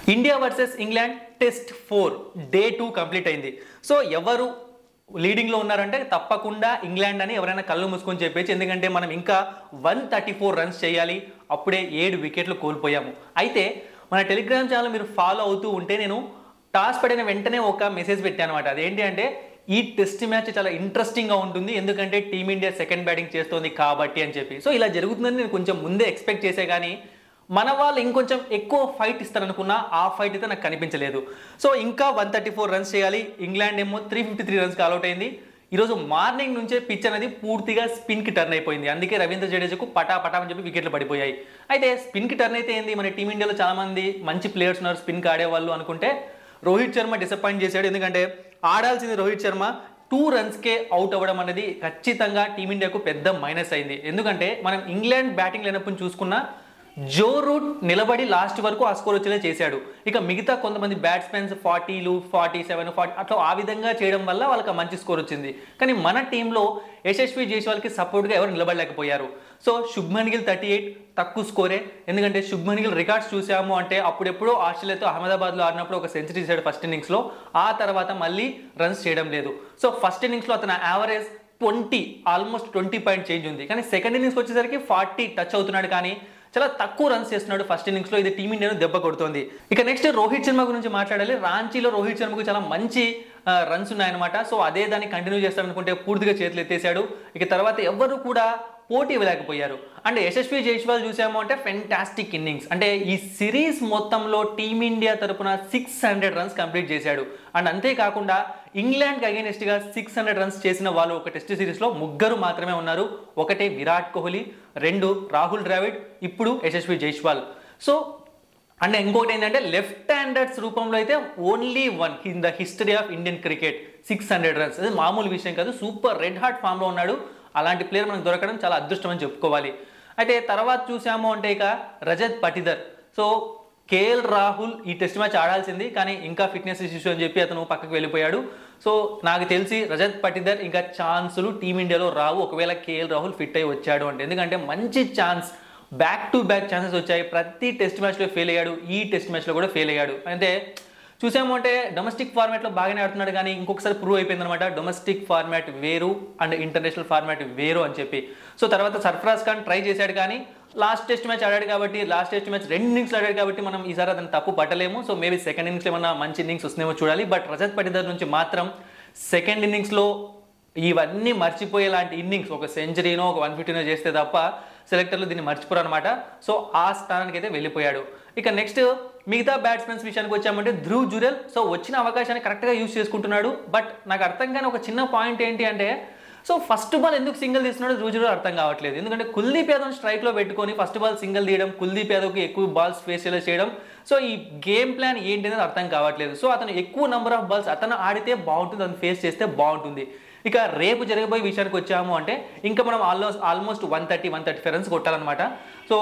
India versus England test four day two complete అయింది so ఎవరు లీడింగ్లో ఉన్నారంటే తప్పకుండా ఇంగ్లాండ్ అని ఎవరైనా కళ్ళు మూసుకొని చెప్పేసి ఎందుకంటే మనం ఇంకా వన్ థర్టీ ఫోర్ రన్స్ చేయాలి అప్పుడే ఏడు వికెట్లు కోల్పోయాము అయితే మన టెలిగ్రామ్ ఛానల్ మీరు ఫాలో అవుతూ ఉంటే నేను టాస్ పడిన వెంటనే ఒక మెసేజ్ పెట్టాను అనమాట అదేంటి అంటే ఈ టెస్ట్ మ్యాచ్ చాలా ఇంట్రెస్టింగ్గా ఉంటుంది ఎందుకంటే టీమిండియా సెకండ్ బ్యాటింగ్ చేస్తోంది కాబట్టి అని చెప్పి సో ఇలా జరుగుతుందని నేను కొంచెం ముందే ఎక్స్పెక్ట్ చేసే కానీ మన వాళ్ళు ఇంకొంచెం ఎక్కువ ఫైట్ ఇస్తారనుకున్నా ఆ ఫైట్ అయితే నాకు కనిపించలేదు సో ఇంకా వన్ థర్టీ ఫోర్ రన్స్ చేయాలి ఇంగ్లాండ్ ఏమో త్రీ ఫిఫ్టీ త్రీ రన్స్కి అవుట్ అయింది ఈరోజు మార్నింగ్ నుంచే పిచ్ అనేది పూర్తిగా స్పిన్కి టర్న్ అయిపోయింది అందుకే రవీంద్ర జడేజాకు పటా పటా అని చెప్పి వికెట్లు పడిపోయాయి అయితే స్పిన్కి టర్న్ అయితే ఏంది మన టీమిండియాలో చాలా మంది మంచి ప్లేయర్స్ ఉన్నారు స్పిన్కి ఆడేవాళ్ళు అనుకుంటే రోహిత్ శర్మ డిసప్పాయింట్ చేశాడు ఎందుకంటే ఆడాల్సింది రోహిత్ శర్మ టూ రన్స్కే అవుట్ అవ్వడం అనేది ఖచ్చితంగా టీమిండియాకు పెద్ద మైనస్ అయింది ఎందుకంటే మనం ఇంగ్లాండ్ బ్యాటింగ్ లేనప్పుడు చూసుకున్నా జో రూట్ నిలబడి లాస్ట్ వరకు ఆ స్కోర్ వచ్చేలా చేశాడు ఇక మిగతా కొంతమంది బ్యాట్స్మెన్స్ ఫార్టీలు ఫార్టీ సెవెన్ ఫార్టీ అట్లా ఆ విధంగా చేయడం వల్ల వాళ్ళకి ఆ మంచి స్కోర్ వచ్చింది కానీ మన టీంలో యశస్వి జైస్వాల్కి సపోర్ట్గా ఎవరు నిలబడలేకపోయారు so Shubman Gill thirty eight తక్కువ స్కోరే ఎందుకంటే శుభ్మన్ గిల్ రికార్డ్స్ చూసాము అంటే అప్పుడెప్పుడో ఆస్ట్రేలియాతో అహ్మదాబాద్లో ఆడినప్పుడు ఒక సెంచరీ చేశాడు ఫస్ట్ ఇన్నింగ్స్లో ఆ తర్వాత మళ్ళీ రన్స్ చేయడం లేదు సో ఫస్ట్ ఇన్నింగ్స్లో అతని average twenty almost twenty point change ఉంది కానీ సెకండ్ ఇన్నింగ్స్ వచ్చేసరికి ఫార్టీ టచ్ అవుతున్నాడు కానీ చాలా తక్కువ రన్స్ చేస్తున్నాడు ఫస్ట్ ఇన్నింగ్స్ లో ఇది టీమిండియాను దెబ్బ కొడుతోంది ఇక నెక్స్ట్ రోహిత్ శర్మ గురించి మాట్లాడాలి రాంచీలో రోహిత్ శర్మకు చాలా మంచి రన్స్ ఉన్నాయన్నమాట సో అదే దాన్ని కంటిన్యూ చేస్తామనుకుంటే పూర్తిగా చేతులు ఎత్తేసాడు ఇక తర్వాత ఎవ్వరు కూడా పోటీ ఇవ్వలేకపోయారు అండ్ యశస్వి జైస్వాల్ చూసాము అంటే ఫెంటాస్టిక్ ఇన్నింగ్స్ అంటే ఈ సిరీస్ మొత్తంలో టీమిండియా తరపున సిక్స్ హండ్రెడ్ రన్స్ కంప్లీట్ చేశాడు అండ్ అంతేకాకుండా ఇంగ్లాండ్కి అగేనెస్ట్గా సిక్స్ హండ్రెడ్ రన్స్ చేసిన వాళ్ళు ఒక టెస్ట్ సిరీస్లో ముగ్గురు మాత్రమే ఉన్నారు ఒకటే విరాట్ కోహ్లీ రెండు రాహుల్ ద్రావిడ్ ఇప్పుడు యశస్వి జైస్వాల్ సో అండ్ ఇంకొకటి ఏంటంటే లెఫ్ట్ హ్యాండర్స్ రూపంలో అయితే only one in the history of Indian cricket six hundred runs అది మామూలు విషయం కాదు సూపర్ రెడ్ హార్ట్ ఫామ్లో ఉన్నాడు అలాంటి ప్లేయర్ మనకు దొరకడం చాలా అదృష్టం అని చెప్పుకోవాలి అయితే తర్వాత చూసాము అంటే ఇక రజత్ పటిదర్ సో కేఎల్ రాహుల్ ఈ టెస్ట్ మ్యాచ్ ఆడాల్సింది కానీ ఇంకా ఫిట్నెస్ ఇష్యూ అని చెప్పి అతను పక్కకు వెళ్ళిపోయాడు సో నాకు తెలిసి రజత్ పటిదర్ ఇంకా ఛాన్సులు టీమిండియాలో రావు ఒకవేళ కేఎల్ రాహుల్ ఫిట్ అయి వచ్చాడు అంటే ఎందుకంటే మంచి chance back to back chances వచ్చాయి ప్రతి టెస్ట్ మ్యాచ్లో ఫెయిల్ అయ్యాడు ఈ టెస్ట్ మ్యాచ్లో కూడా ఫెయిల్ అయ్యాడు అంటే చూసాము అంటే డొమెస్టిక్ ఫార్మాట్లో బాగానే ఆడుతున్నాడు కానీ ఇంకొకసారి ప్రూవ్ అయిపోయింది అనమాట డొమెస్టిక్ ఫార్మాట్ వేరు అండ్ ఇంటర్నేషనల్ ఫార్మాట్ వేరు అని చెప్పి సో తర్వాత సర్ఫరాజ్ ఖాన్ ట్రై చేశాడు కానీ లాస్ట్ టెస్ట్ మ్యాచ్ ఆడాడు కాబట్టి లాస్ట్ టెస్ట్ మ్యాచ్ రెండు ఇన్నింగ్స్ ఆడాడు కాబట్టి మనం ఈసారి అతను తప్పు పట్టలేము సో మేబీ సెకండ్ ఇన్నింగ్స్లో ఏమన్నా మంచి ఇన్నింగ్స్ వస్తుందేమో చూడాలి బట్ రజత్ పటిదర్ నుంచి మాత్రం సెకండ్ ఇన్నింగ్స్లో ఇవన్నీ మర్చిపోయేలాంటి ఇన్నింగ్స్ ఒక సెంచరీనో ఒక వన్ ఫిఫ్టీనో చేస్తే తప్ప సెలెక్టర్లు దీన్ని మర్చిపోరు అనమాట సో ఆ స్థానానికి అయితే వెళ్ళిపోయాడు ఇక నెక్స్ట్ మిగతా బ్యాట్స్మెన్స్ విషయానికి వచ్చామంటే ధ్రువ్ జురెల్ సో వచ్చిన అవకాశాన్ని కరెక్ట్గా యూస్ చేసుకుంటున్నాడు బట్ నాకు అర్థం కాని ఒక చిన్న పాయింట్ ఏంటి అంటే సో ఫస్ట్ బాల్ ఎందుకు సింగిల్ తీస్తున్నాడో ధ్రువ్ జురెల్ అర్థం కావట్లేదు ఎందుకంటే కుల్దీప్ యాదవ్ స్ట్రైక్లో పెట్టుకొని ఫస్ట్ బాల్ సింగిల్ తీయడం కుల్దీప్ యాదవ్కి ఎక్కువ బాల్స్ ఫేస్ చేయడం సో ఈ గేమ్ ప్లాన్ ఏంటి అనేది అర్థం కావట్లేదు సో అతను ఎక్కువ నెంబర్ ఆఫ్ బాల్స్ అతను ఆడితే బాగుంటుంది అతను ఫేస్ చేస్తే బాగుంటుంది ఇక రేపు జరగబోయే విషయానికి వచ్చాము అంటే ఇంకా మనం almost almost one thirty one thirty five runs కొట్టాలన్నమాట సో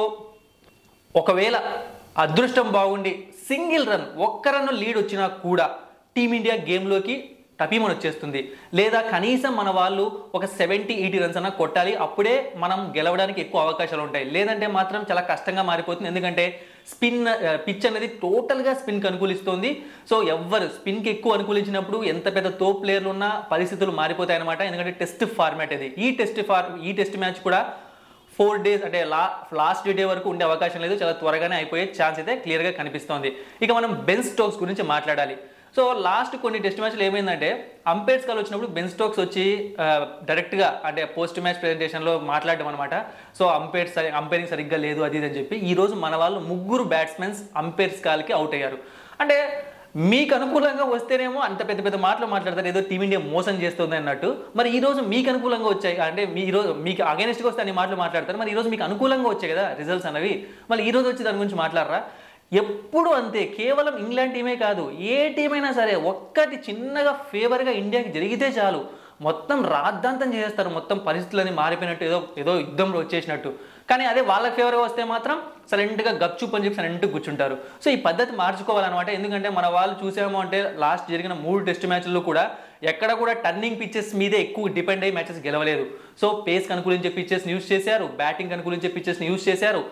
ఒకవేళ అదృష్టం బాగుండి సింగిల్ రన్ ఒక్క రన్ లీడ్ వచ్చినా కూడా టీమిండియా గేమ్లోకి టపీమని వచ్చేస్తుంది లేదా కనీసం మన వాళ్ళు ఒక సెవెంటీ ఎయిటీ రన్స్ అన్న కొట్టాలి అప్పుడే మనం గెలవడానికి ఎక్కువ అవకాశాలు ఉంటాయి లేదంటే మాత్రం చాలా కష్టంగా మారిపోతుంది ఎందుకంటే స్పిన్ పిచ్ అనేది టోటల్గా స్పిన్కి అనుకూలిస్తుంది సో ఎవ్వరు స్పిన్కి ఎక్కువ అనుకూలించినప్పుడు ఎంత పెద్ద తో ప్లేయర్లు ఉన్నా పరిస్థితులు మారిపోతాయి అనమాట ఎందుకంటే టెస్ట్ ఫార్మాట్ ఇది ఈ టెస్ట్ ఫార్ ఈ టెస్ట్ మ్యాచ్ కూడా ఫోర్ డేస్ అంటే లా లాస్ట్ డే వరకు ఉండే అవకాశం లేదు చాలా త్వరగానే అయిపోయే ఛాన్స్ అయితే క్లియర్గా కనిపిస్తోంది ఇక మనం బెన్ స్టోక్స్ గురించి మాట్లాడాలి సో లాస్ట్ కొన్ని టెస్ట్ మ్యాచ్లు ఏమైందంటే అంపైర్స్ కాల్ వచ్చినప్పుడు బెన్ స్టోక్స్ వచ్చి ఆ, డైరెక్ట్గా అంటే పోస్ట్ మ్యాచ్ ప్రెజెంటేషన్లో మాట్లాడడం అనమాట సో అంపైర్ సరి అంపైరింగ్ సరిగ్గా లేదు అది ఇది అని చెప్పి ఈ రోజు మన వాళ్ళు ముగ్గురు బ్యాట్స్మెన్స్ అంపైర్స్ కాల్కి అవుట్ అయ్యారు అంటే మీకు అనుకూలంగా వస్తేనేమో అంత పెద్ద పెద్ద మాటలు మాట్లాడతారు ఏదో టీమిండియా మోసం చేస్తుంది అన్నట్టు మరి ఈ రోజు మీకు అనుకూలంగా వచ్చాయి అంటే మీ ఈ రోజు మీకు అగేనెస్ట్గా వస్తే అన్ని మాటలు మాట్లాడతారు మరి ఈ రోజు మీకు అనుకూలంగా వచ్చాయి కదా రిజల్ట్స్ అనేవి మళ్ళీ ఈ రోజు వచ్చి దాని గురించి మాట్లాడరా ఎప్పుడు అంతే కేవలం ఇంగ్లాండ్ టీమే కాదు ఏ టీం అయినా సరే ఒక్కటి చిన్నగా ఫేవర్గా ఇండియాకి జరిగితే చాలు మొత్తం రాద్ధాంతం చేసేస్తారు మొత్తం పరిస్థితులని మారిపోయినట్టు ఏదో ఏదో యుద్ధంలో వచ్చేసినట్టు కానీ అదే వాళ్ళకి ఫేవర్గా వస్తే మాత్రం సైలెంట్గా గప్చు పని చెప్పి సైలెంట్గా కూర్చుంటారు సో ఈ పద్ధతి మార్చుకోవాలన్నమాట ఎందుకంటే మన వాళ్ళు చూసాము అంటే లాస్ట్ జరిగిన మూడు టెస్ట్ మ్యాచ్ల్లో కూడా ఎక్కడ కూడా టర్నింగ్ పిచ్చెస్ మీదే ఎక్కువ డిపెండ్ అయ్యి మ్యాచెస్ గెలవలేదు సో పేస్కి అనుకూలించే పిచ్చెస్ని యూస్ చేశారు బ్యాటింగ్ అనుకూలించే పిచ్చెస్ని యూస్ చేశారు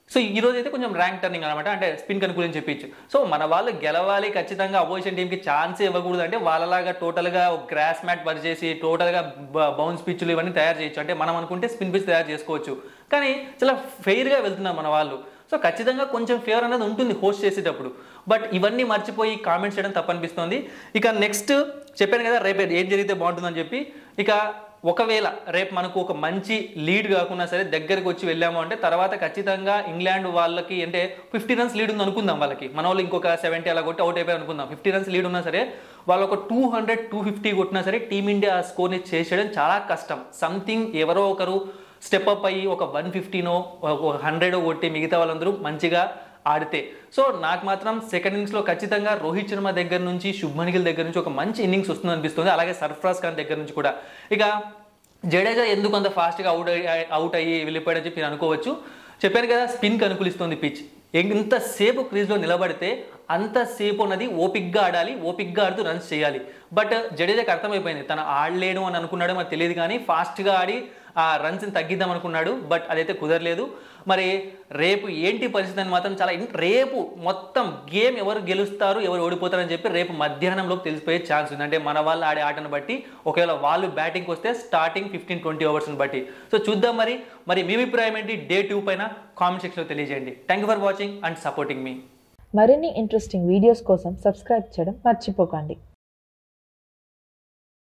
సో ఈ రోజు అయితే కొంచెం ర్యాంక్ టర్నింగ్ అనమాట అంటే స్పిన్ కనుకూలని చెప్పించు సో మన వాళ్ళు గెలవాలి ఖచ్చితంగా అపోజిషన్ టీంకి ఛాన్స్ ఇవ్వకూడదు అంటే వాళ్ళలాగా టోటల్గా గ్రాస్ మ్యాట్ వర్క్ చేసి టోటల్గా బౌన్స్ పిచ్చులు ఇవన్నీ తయారు చేయొచ్చు అంటే మనం అనుకుంటే స్పిన్ పిచ్ తయారు చేసుకోవచ్చు కానీ చాలా ఫెయిర్గా వెళ్తున్నారు మన వాళ్ళు సో ఖచ్చితంగా కొంచెం ఫేవర్ అనేది ఉంటుంది హోస్ట్ చేసేటప్పుడు బట్ ఇవన్నీ మర్చిపోయి కామెంట్స్ చేయడం తప్పనిపిస్తుంది ఇక నెక్స్ట్ చెప్పాను కదా రేపు ఏం జరిగితే బాగుంటుందని చెప్పి ఇక ఒకవేళ రేపు మనకు ఒక మంచి లీడ్ కాకున్నా సరే దగ్గరికి వచ్చి వెళ్ళాము అంటే తర్వాత ఖచ్చితంగా ఇంగ్లాండ్ వాళ్ళకి అంటే ఫిఫ్టీ రన్స్ లీడ్ ఉంది అనుకుందాం వాళ్ళకి మన వాళ్ళు ఇంకొక సెవెంటీ అలా కొట్టి అవుట్ అయిపోయి అనుకుందాం ఫిఫ్టీ రన్స్ లీడ్ ఉన్నా సరే వాళ్ళు ఒక టూ హండ్రెడ్ టూ ఫిఫ్టీ కొట్టినా సరే టీమిండియా ఆ స్కోర్ని చేసేయడం చాలా కష్టం సంథింగ్ ఎవరో ఒకరు స్టెప్ అప్ అయ్యి ఒక వన్ ఫిఫ్టీనో ఒక హండ్రెడ్ కొట్టి మిగతా వాళ్ళందరూ మంచిగా ఆడితే సో నాకు మాత్రం సెకండ్ ఇన్నింగ్స్లో ఖచ్చితంగా రోహిత్ శర్మ దగ్గర నుంచి శుభ్మన్ గిల్ దగ్గర నుంచి ఒక మంచి ఇన్నింగ్స్ వస్తుంది అనిపిస్తుంది అలాగే సర్ఫరాజ్ ఖాన్ దగ్గర నుంచి కూడా ఇక జడేజా ఎందుకు అంత ఫాస్ట్గా అవుట్ అయ్యి అవుట్ అయ్యి వెళ్ళిపోయాడని చెప్పి మీరు అనుకోవచ్చు చెప్పాను కదా స్పిన్కి అనుకూలిస్తుంది పిచ్ ఎంతసేపు క్రీజ్లో నిలబడితే అంతసేపు అన్నది ఓపిక్గా ఆడాలి ఓపిక్గా ఆడుతూ రన్స్ చేయాలి బట్ జడేజాకి అర్థమైపోయింది తను ఆడలేడు అని అనుకున్నాడో మనకు తెలియదు కానీ ఫాస్ట్గా ఆడి ఆ రన్స్ని తగ్గిద్దాం అనుకున్నాడు బట్ అదైతే కుదరలేదు మరి రేపు ఏంటి పరిస్థితి అని మాత్రం చాలా ఇన్- రేపు మొత్తం గేమ్ ఎవరు గెలుస్తారు ఎవరు ఓడిపోతారని చెప్పి రేపు మధ్యాహ్నంలోకి తెలిసిపోయే ఛాన్స్ ఉంది అంటే మన వాళ్ళు ఆడే ఆటను బట్టి ఒకవేళ వాళ్ళు బ్యాటింగ్కి వస్తే స్టార్టింగ్ ఫిఫ్టీన్ ట్వంటీ ఓవర్స్ని బట్టి సో చూద్దాం మరి మరి మీ అభిప్రాయం ఏంటి డే టూ పైన కామెంట్ సెక్షన్లో తెలియజేయండి thank you for watching and supporting మీ మరిన్ని ఇంట్రెస్టింగ్ వీడియోస్ కోసం సబ్స్క్రైబ్ చేయడం మర్చిపోకండి